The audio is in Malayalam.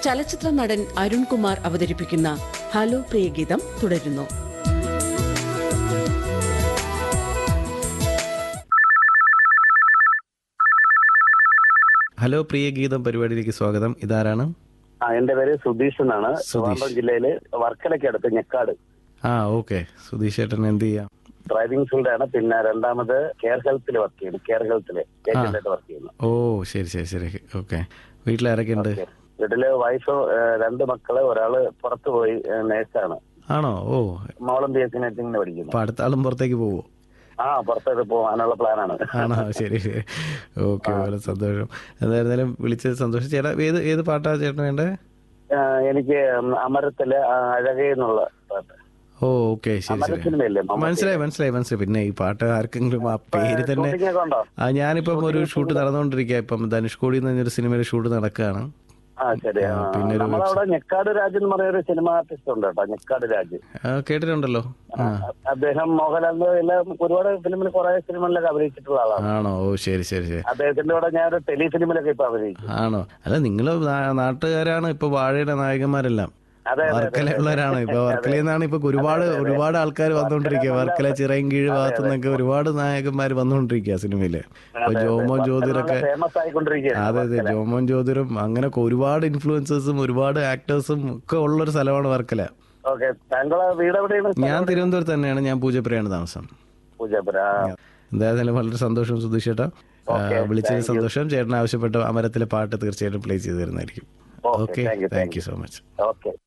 ചലച്ചിത്ര നടൻ അരുൺകുമാർ അവതരിപ്പിക്കുന്ന ഹലോ പ്രിയഗീതം തുടരുന്നു ഹലോ പ്രിയ ഗീതം പരിപാടിയിലേക്ക് സ്വാഗതം ഇതാരാണ് ആ എന്റെ പേര് സുധീഷ് എന്നാണ് സുധീഷ്. ട്രിവാൻഡ്രം ജില്ലയില് വർക്കലയ്ക്ക് അടുത്ത് ഞെക്കാട് ആ ഓക്കെ സുധീഷ് ചേട്ടൻ എന്ത് ചെയ്യാം ഡ്രൈവിംഗ് ഫീൽഡാണ് പിന്നെ രണ്ടാമത് കെയർ ഹെൽത്തിൽ വർക്ക് ചെയ്യുന്നു കെയർ ഹെൽത്തില് ഏജന്റായിട്ട് വർക്ക് ചെയ്യുന്നു ഓ ശരി ശരി ശരി ഓക്കെ വീട്ടിലാരൊക്കെ ഉണ്ട് വീട്ടില് വൈഫ് രണ്ട് മക്കള് ഒരാള് പുറത്തു പോയി നേഴ്സാണ് ആണോ ഓ മോളും ബി എസ് സി നഴ്സിംഗിന് പഠിക്കുന്നു അപ്പൊ അടുത്ത ആളും പുറത്തേക്ക് പോവോ ആ പുറത്തോട്ട് പോകാനുള്ള പ്ലാനാണ് ആണോ ശരി ശരി ഓക്കെ വളരെ സന്തോഷം എന്തായിരുന്നാലും വിളിച്ചത് സന്തോഷം ചേട്ടാ ഏത് ഏത് പാട്ടാ ചേട്ടൻ വേണ്ടേ ആ, എനിക്ക് അമരത്തില് ആ അഴകേ എന്നുള്ള പാട്ട് ഓ ഓക്കെ ശരി അമര ശരി സിനിമയല്ലേ മമ്മൂട്ടി? മനസ്സിലായി മനസ്സിലായി മനസ്സിലായി പിന്നെ ഈ പാട്ട് ആർക്കെങ്കിലും ആ പേര് തന്നെ ഷൂട്ടിംഗ് ഒക്കെ ഉണ്ടോ ആ ഞാനിപ്പം ഒരു ഷൂട്ട് നടന്നുകൊണ്ടിരിക്കുക ഇപ്പം ധനുഷ്കോടി എന്ന് പറഞ്ഞൊരു സിനിമയിൽ ഷൂട്ട് നടക്കുകയാണ് ആ ശരി ആ. ആ, പിന്നെ ഒരു നമ്മളവിടെ ഞെക്കാട് രാജ് എന്ന് പറയുന്ന ഒരു സിനിമ ആർട്ടിസ്റ്റ് ഉണ്ട് കേട്ടോ ഞെക്കാട് രാജ് ആ, കേട്ടിട്ടുണ്ടല്ലോ ആ അദ്ദേഹം മോഹൻലാലിന്റെ എല്ലാം ഒരുപാട് ഫിലിമിൽ കുറെ സിനിമകളിലൊക്കെ അഭിനയിച്ചിട്ടുള്ള ആളാണ് ആണോ ഓ ശരി ശരി ശരി അദ്ദേഹത്തിന്റെ കൂടെ ഞാൻ ഒരു ടെലി ഫിലിമിലൊക്കെ ഇപ്പൊ അഭിനയിച്ചു ആണോ അല്ല നിങ്ങൾ നാട്ടുകാരാണ് ഇപ്പൊ വാഴയുടെ നായകന്മാരെല്ലാം അതെ, അതെ, വർക്കലയുള്ളവരാണ് ഇപ്പൊ വർക്കലയിൽ നിന്നാണ് ഇപ്പൊ ഒരുപാട് ഒരുപാട് ആൾക്കാർ വന്നുകൊണ്ടിരിക്കുക വർക്കല ചിറയൻകീഴ് ഭാഗത്തു നിന്നൊക്കെ ഒരുപാട് നായകന്മാർ വന്നുകൊണ്ടിരിക്കുക സിനിമയില് ഇപ്പൊ ജോമോൻ ജ്യോതിരൊക്കെ ഫേമസ് ആയിക്കൊണ്ടിരിക്കുകയാണ് അതെ അതെ ജോമോൻ ജ്യോതിരും അങ്ങനെയൊക്കെ ഒരുപാട് ഇൻഫ്ലുവൻസേഴ്സും ഒരുപാട് ആക്ടേഴ്സും ഒക്കെ ഉള്ളൊരു സ്ഥലമാണ് വർക്കല ഓക്കെ താങ്കളെ വീട് എവിടെയാണ് ഞാൻ തിരുവനന്തപുരത്ത് തന്നെയാണ് ഞാൻ പൂജപ്പുരയാണ് താമസം പൂജാപുര ആ. എന്തായാലും വളരെ സന്തോഷം സുധീഷ് ചേട്ടാ ആ, Okay, വിളിച്ചതിൽ thank you. സന്തോഷം ചേട്ടൻ ആവശ്യപ്പെട്ട അമരത്തിലെ പാട്ട് തീർച്ചയായിട്ടും പ്ലേ ചെയ്തു തരുന്നതായിരിക്കും Okay, okay thank you, thank thank you so much okay